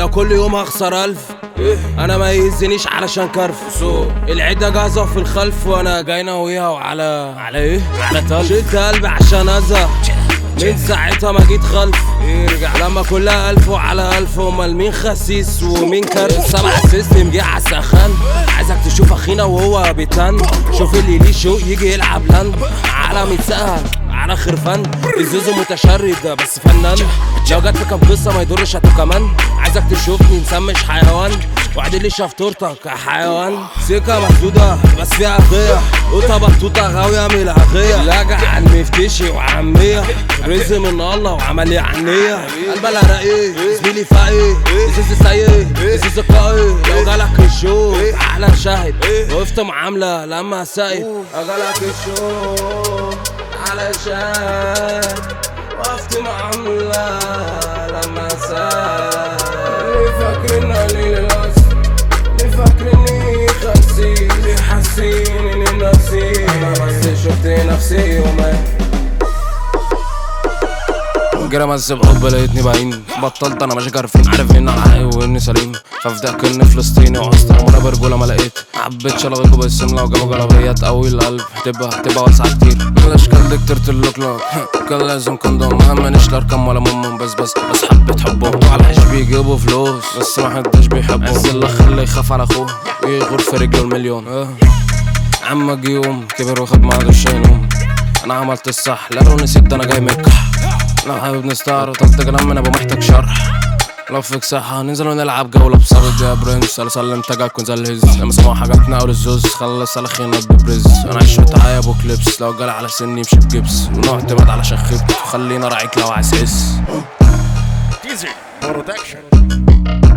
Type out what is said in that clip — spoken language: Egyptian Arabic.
لو كل يوم هخسر ألف انا ما يهزنيش علشان كرف العدة جاهزة في الخلف وانا جاي ناويها وعلى على ايه؟ على تلف شلت قلبي عشان ازهق من ساعتها ما جيت خلف يرجع لما كلها ألف وعلى ألف أمال مين خسيس ومين كرف سبع سيستم جه على السخان عايزك تشوف أخينا وهو بيتن شوف اللي ليه شوق يجي يلعب لاند عالم يتسأل على خرفان الزوزو متشرد بس فنان لو جات لك قصة ما يضرش هاتو كمان عايزك تشوفني انسان مش حيوان وعد اللي شاف تورتك يا حيوان سكة مسدودة بس فيها قية قطة بطوطة غاوية من الأغية لاجع المفتشي وعمية رزق من الله وعمل لي عنية قلبها العراقي زميلي فاقي ازاز سيء ازاز قائي لو جالك الشوق احلى شاهد وقفت معاملة لما ساقي جالك الشوق علشان وقفت معاملة لما ساقي ليه فاكرين قليل الأصل ليه فاكرني خسي ليه حاسين اني نفسي انا بس شفت نفسي يومين جرامز بحب لقيتني بعين بطلت انا ماشي كارفين عارف مين على حقي واني سليم فافدك اني فلسطيني وعصت وانا برجولة ما لقيت حبيت شلغيكوا باسم لو جابوا جلابية تقوي القلب تبقى تبقى واسعة كتير الاشكال دي كترت اللوكلوك كان لازم كوندوم ما همنيش لا ارقام ولا مهم بس بس بس حبيت حبهم وعلى العيش بيجيبوا فلوس بس ما حدش بيحبهم عز الاخ اللي يخاف على اخوه ويغور في رجله المليون آه. عمك يوم كبر واخد معاه دش ينوم انا عملت الصح لا لو نسيت ده انا جاي من الكح لو حابب نستعرض طب كلام من ابو محتاج شرح لو فيك صحة ننزل ونلعب جولة بصابت يا برنس انا سلمت جاك ونزل هز لما سمعوا حاجات نقول الزوز خلص على خينا ببرز انا عايش متعايا ابو كليبس لو جالي على سني يمشي بجبس ونعتمد على شخيبت وخلينا راعيك لو عايز حس Teaser Production